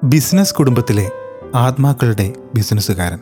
business കുടുംബത്തിലെ ആത്മാക്കളുടെ ബിസിനസ്സുകാരൻ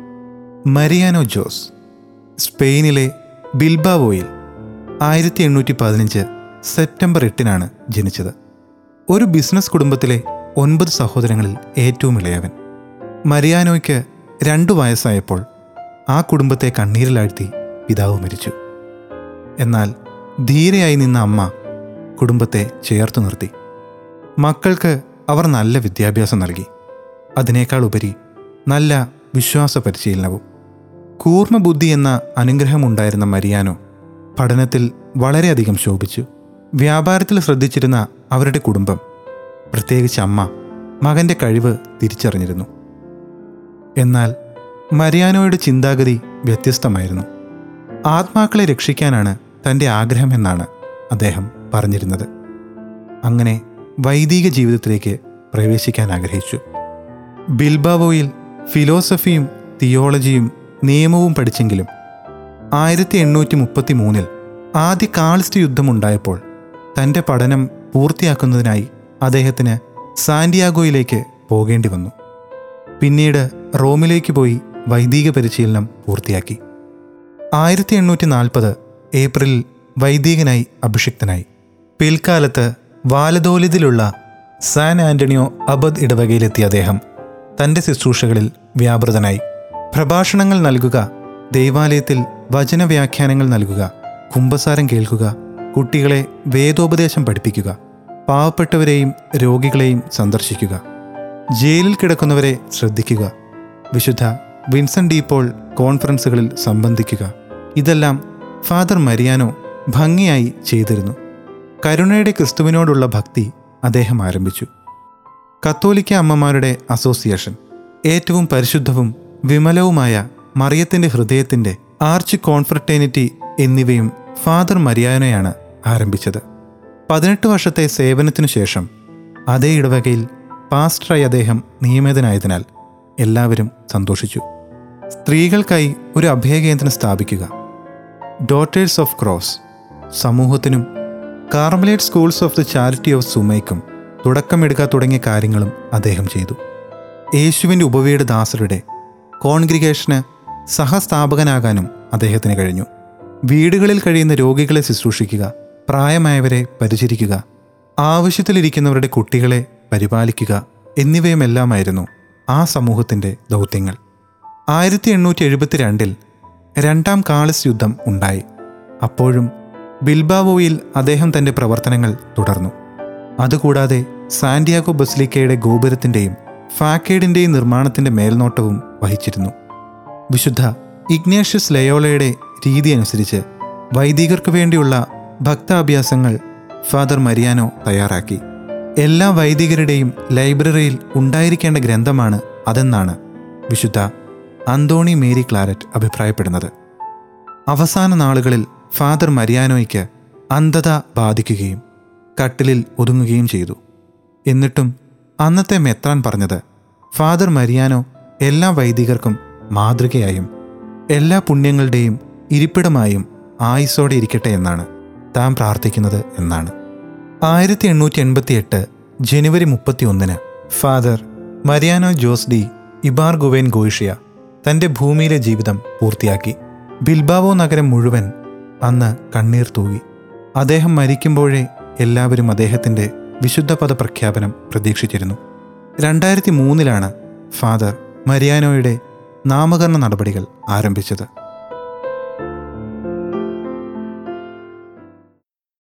Mariano Jose സ്പെയിനിലെ ബിൽബാവോയിൽ ആയിരത്തി എണ്ണൂറ്റി പതിനഞ്ച് സെപ്റ്റംബർ എട്ടിനാണ് ജനിച്ചത് ഒരു ബിസിനസ് കുടുംബത്തിലെ ഒൻപത് സഹോദരങ്ങളിൽ ഏറ്റവും ഇളയവൻ മരിയാനോയ്ക്ക് രണ്ടു വയസ്സായപ്പോൾ ആ കുടുംബത്തെ കണ്ണീരിലാഴ്ത്തി പിതാവ് മരിച്ചു എന്നാൽ ധീരയായി നിന്ന അമ്മ കുടുംബത്തെ ചേർത്തു നിർത്തി മക്കൾക്ക് അവർ നല്ല വിദ്യാഭ്യാസം നൽകി അതിനേക്കാൾ ഉപരി നല്ല വിശ്വാസ പരിശീലനവും കൂർമ്മബുദ്ധി എന്ന അനുഗ്രഹമുണ്ടായിരുന്ന മരിയാനോ പഠനത്തിൽ വളരെയധികം ശോഭിച്ചു വ്യാപാരത്തിൽ ശ്രദ്ധിച്ചിരുന്ന അവരുടെ കുടുംബം പ്രത്യേകിച്ച് അമ്മ മകന്റെ കഴിവ് തിരിച്ചറിഞ്ഞിരുന്നു എന്നാൽ മരിയാനോയുടെ ചിന്താഗതി വ്യത്യസ്തമായിരുന്നു ആത്മാക്കളെ രക്ഷിക്കാനാണ് തൻ്റെ ആഗ്രഹമെന്നാണ് അദ്ദേഹം പറഞ്ഞിരുന്നത് അങ്ങനെ വൈദിക ജീവിതത്തിലേക്ക് പ്രവേശിക്കാൻ ആഗ്രഹിച്ചു ബിൽബാവോയിൽ ഫിലോസഫിയും തിയോളജിയും നിയമവും പഠിച്ചെങ്കിലും ആയിരത്തി എണ്ണൂറ്റി മുപ്പത്തി മൂന്നിൽ ആദ്യ കാളിസ്റ്റ് യുദ്ധമുണ്ടായപ്പോൾ തൻ്റെ പഠനം പൂർത്തിയാക്കുന്നതിനായി അദ്ദേഹത്തിന് സാന്റിയാഗോയിലേക്ക് പോകേണ്ടി വന്നു പിന്നീട് റോമിലേക്ക് പോയി വൈദിക പരിശീലനം പൂർത്തിയാക്കി ആയിരത്തി എണ്ണൂറ്റി നാൽപ്പത് ഏപ്രിലിൽ വൈദികനായി അഭിഷിക്തനായി പിൽക്കാലത്ത് വാലദോലിതിലുള്ള സാൻ ആന്റണിയോ അബദ് ഇടവകയിലെത്തിയ അദ്ദേഹം തൻ്റെ ശുശ്രൂഷകളിൽ വ്യാപൃതനായി പ്രഭാഷണങ്ങൾ നൽകുക ദൈവാലയത്തിൽ വചനവ്യാഖ്യാനങ്ങൾ നൽകുക കുംഭസാരം കേൾക്കുക കുട്ടികളെ വേദോപദേശം പഠിപ്പിക്കുക പാവപ്പെട്ടവരെയും രോഗികളെയും സന്ദർശിക്കുക ജയിലിൽ കിടക്കുന്നവരെ ശ്രദ്ധിക്കുക വിശുദ്ധ വിൻസെന്റ് ഡി പോൾ കോൺഫറൻസുകളിൽ സംബന്ധിക്കുക ഇതെല്ലാം ഫാദർ മരിയാനോ ഭംഗിയായി ചെയ്തിരുന്നു കരുണയുടെ ക്രിസ്തുവിനോടുള്ള ഭക്തി അദ്ദേഹം ആരംഭിച്ചു കത്തോലിക്ക അമ്മമാരുടെ അസോസിയേഷൻ ഏറ്റവും പരിശുദ്ധവും വിമലവുമായ മറിയത്തിന്റെ ഹൃദയത്തിന്റെ ആർച്ച് കോൺഫ്രട്ടേണിറ്റി എന്നിവയും ഫാദർ മരിയാനോയാണ് ആരംഭിച്ചത് പതിനെട്ട് വർഷത്തെ സേവനത്തിനു ശേഷം അതേ ഇടവകയിൽ പാസ്റ്ററായി അദ്ദേഹം നിയമിതനായതിനാൽ എല്ലാവരും സന്തോഷിച്ചു സ്ത്രീകൾക്കായി ഒരു അഭയകേന്ദ്രം സ്ഥാപിക്കുക ഡോട്ടേഴ്സ് ഓഫ് ക്രോസ് സമൂഹത്തിനും Carmelite schools of the charity of സുമൈക്കും തുടക്കമെടുക്കുക തുടങ്ങിയ കാര്യങ്ങളും അദ്ദേഹം ചെയ്തു യേശുവിൻ്റെ ഉപവീട് ദാസരുടെ കോൺഗ്രിഗേഷന് സഹസ്ഥാപകനാകാനും അദ്ദേഹത്തിന് കഴിഞ്ഞു വീടുകളിൽ കഴിയുന്ന രോഗികളെ ശുശ്രൂഷിക്കുക പ്രായമായവരെ പരിചരിക്കുക ആവശ്യത്തിലിരിക്കുന്നവരുടെ കുട്ടികളെ പരിപാലിക്കുക എന്നിവയുമെല്ലാമായിരുന്നു ആ സമൂഹത്തിൻ്റെ ദൗത്യങ്ങൾ ആയിരത്തി എണ്ണൂറ്റി എഴുപത്തിരണ്ടിൽ രണ്ടാം കാളിസ് യുദ്ധം ഉണ്ടായി അപ്പോഴും ബിൽബാവോയിൽ അദ്ദേഹം തൻ്റെ പ്രവർത്തനങ്ങൾ തുടർന്നു അതുകൂടാതെ സാന്റിയാഗോ ബസ്ലിക്കയുടെ ഗോപുരത്തിൻ്റെയും ഫാക്കേഡിൻ്റെയും നിർമ്മാണത്തിൻ്റെ മേൽനോട്ടവും വഹിച്ചിരുന്നു വിശുദ്ധ ഇഗ്നേഷ്യസ് ലയോളയുടെ രീതി അനുസരിച്ച് വൈദികർക്ക് വേണ്ടിയുള്ള ഭക്താഭ്യാസങ്ങൾ ഫാദർ മരിയാനോ തയ്യാറാക്കി എല്ലാ വൈദികരുടെയും ലൈബ്രറിയിൽ ഉണ്ടായിരിക്കേണ്ട ഗ്രന്ഥമാണ് അതെന്നാണ് വിശുദ്ധ അന്തോണി മേരി ക്ലാരറ്റ് അഭിപ്രായപ്പെടുന്നത് അവസാന നാളുകളിൽ ഫാദർ മരിയാനോയ്ക്ക് അന്ധത ബാധിക്കുകയും കട്ടിലിൽ ഒതുങ്ങുകയും ചെയ്തു എന്നിട്ടും അന്നത്തെ മെത്രാൻ പറഞ്ഞത് ഫാദർ മരിയാനോ എല്ലാ വൈദികർക്കും മാതൃകയായും എല്ലാ പുണ്യങ്ങളുടെയും ഇരിപ്പിടമായും ആയുസോടെ ഇരിക്കട്ടെ എന്നാണ് താൻ പ്രാർത്ഥിക്കുന്നത് എന്നാണ് ആയിരത്തി എണ്ണൂറ്റി എൺപത്തി എട്ട് ജനുവരി മുപ്പത്തി ഒന്നിന് father Mariano Jose de Ibarguengoitia തൻ്റെ ഭൂമിയിലെ ജീവിതം പൂർത്തിയാക്കി ബിൽബാവോ നഗരം മുഴുവൻ അന്ന് കണ്ണീർ തൂകി അദ്ദേഹം മരിക്കുമ്പോഴേ എല്ലാവരും അദ്ദേഹത്തിൻ്റെ വിശുദ്ധപദ പ്രഖ്യാപനം പ്രതീക്ഷിച്ചിരുന്നു രണ്ടായിരത്തി മൂന്നിലാണ് ഫാദർ മരിയാനോയുടെ നാമകരണ നടപടികൾ ആരംഭിച്ചത്